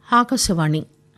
ఆకాశవాణి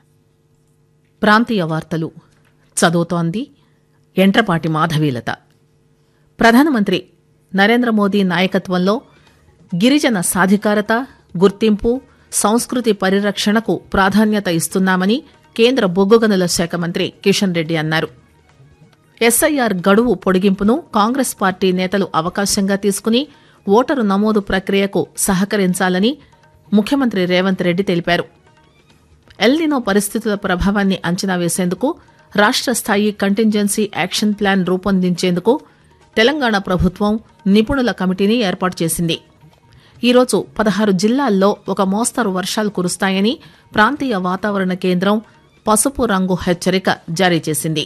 ప్రాంతీయ వార్తలు చదువుతోంది ఎంట్రపాటి మాధవీలత ప్రధానమంత్రి నరేంద్ర మోదీ నాయకత్వంలో గిరిజన సాధికారత గుర్తింపు సంస్కృతి పరిరక్షణకు ప్రాధాన్యత ఇస్తున్నామని కేంద్ర బొగ్గు గనుల శాఖ మంత్రి కిషన్ రెడ్డి అన్నారు ఎస్ఐఆర్ గడువు పొడిగింపును కాంగ్రెస్ పార్టీ నేతలు అవకాశంగా తీసుకుని ఓటరు నమోదు ప్రక్రియకు సహకరించాలని ముఖ్యమంత్రి రేవంత్ రెడ్డి తెలిపారు ఎల్నినో పరిస్థితుల ప్రభావాన్ని అంచనా వేసేందుకు రాష్ట్ర స్థాయి కంటింజెన్సీ యాక్షన్ ప్లాన్ రూపొందించేందుకు తెలంగాణ ప్రభుత్వం నిపుణుల కమిటీని ఏర్పాటు చేసింది ఈరోజు పదహారు జిల్లాల్లో ఒక మోస్తరు వర్షాలు కురుస్తాయని ప్రాంతీయ వాతావరణ కేంద్రం పసుపు రంగు హెచ్చరిక జారీ చేసింది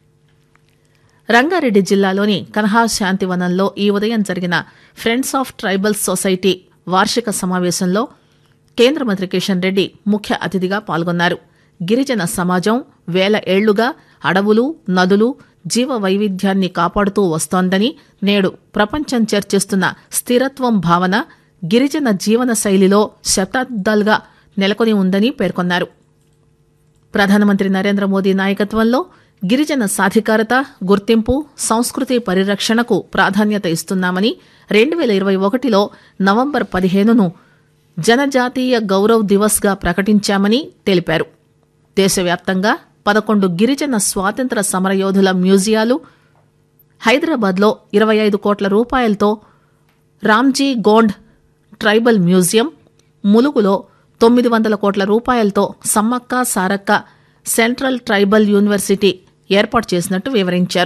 రంగారెడ్డి జిల్లాలోని కన్హా శాంతివనంలో ఈ ఉదయం జరిగిన ఫ్రెండ్స్ ఆఫ్ ట్రైబల్ సొసైటీ వార్షిక సమావేశంలో కేంద్ర మంత్రి కిషన్ రెడ్డి ముఖ్య అతిథిగా పాల్గొన్నారు గిరిజన సమాజం వేల ఏళ్లుగా అడవులు నదులు జీవ వైవిధ్యాన్ని కాపాడుతూ వస్తోందని నేడు ప్రపంచం చర్చిస్తున్న స్థిరత్వం భావన గిరిజన జీవన శైలిలో శతాబ్దాలుగా నెలకొని ఉందని పేర్కొన్నారు ప్రధానమంత్రి నరేంద్ర మోదీ నాయకత్వంలో గిరిజన సాధికారత గుర్తింపు సంస్కృతి పరిరక్షణకు ప్రాధాన్యత ఇస్తున్నామని రెండు వేల ఇరవై ఒకటిలో నవంబర్ పదిహేనును జనజాతీయ గౌరవ్ దివస్ గా ప్రకటించామని తెలిపారు దేశవ్యాప్తంగా పదకొండు గిరిజన స్వాతంత్ర సమరయోధుల మ్యూజియాలు హైదరాబాద్లో ఇరవై ఐదు కోట్ల రూపాయలతో రామ్జీ గోండ్ ట్రైబల్ మ్యూజియం ములుగులో తొమ్మిది వందల కోట్ల రూపాయలతో Sammakka Sarakka central tribal university ఏర్పాటు చేసినట్టు వివరించారు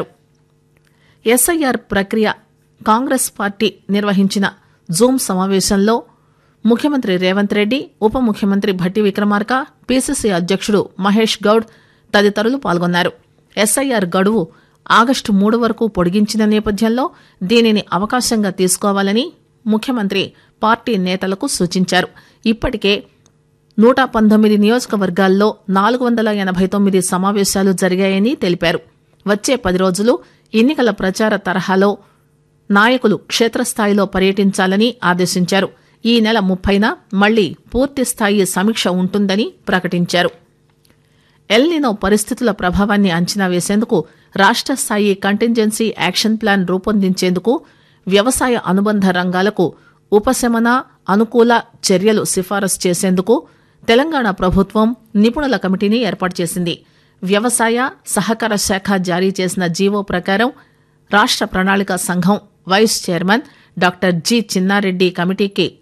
ఎస్ఐఆర్ ప్రక్రియ కాంగ్రెస్ పార్టీ నిర్వహించిన జూమ్ సమావేశంలో ముఖ్యమంత్రి రేవంత్ రెడ్డి ఉప ముఖ్యమంత్రి భట్టి విక్రమార్క పీసీసీ అధ్యక్షుడు మహేష్ గౌడ్ తదితరులు పాల్గొన్నారు ఎస్ఐఆర్ గడువు ఆగస్టు మూడు వరకు పొడిగించిన నేపథ్యంలో దీనిని అవకాశంగా తీసుకోవాలని ముఖ్యమంత్రి పార్టీ నేతలకు సూచించారు ఇప్పటికే నూట పంతొమ్మిది నియోజకవర్గాల్లో నాలుగు వందల ఎనభై తొమ్మిది సమావేశాలు జరిగాయని తెలిపారు వచ్చే పది రోజులు ఎన్నికల ప్రచార తరహాలో నాయకులు క్షేత్రస్థాయిలో పర్యటించాలని ఆదేశించారు ఈ నెల ముప్పైన మళ్లీ పూర్తిస్థాయి సమీక్ష ఉంటుందని ప్రకటించారు ఎల్నినో పరిస్థితుల ప్రభావాన్ని అంచనా వేసేందుకు రాష్ట్ర స్థాయి కంటింజెన్సీ యాక్షన్ ప్లాన్ రూపొందించేందుకు వ్యవసాయ అనుబంధ రంగాలకు ఉపశమన అనుకూల చర్యలు సిఫారసు చేసేందుకు తెలంగాణ ప్రభుత్వం నిపుణుల కమిటీని ఏర్పాటు చేసింది వ్యవసాయ సహకార శాఖ జారీ చేసిన జీవో ప్రకారం రాష్ట్ర ప్రణాళిక సంఘం vice chairman doctor G Chinnareddy కమిటీకి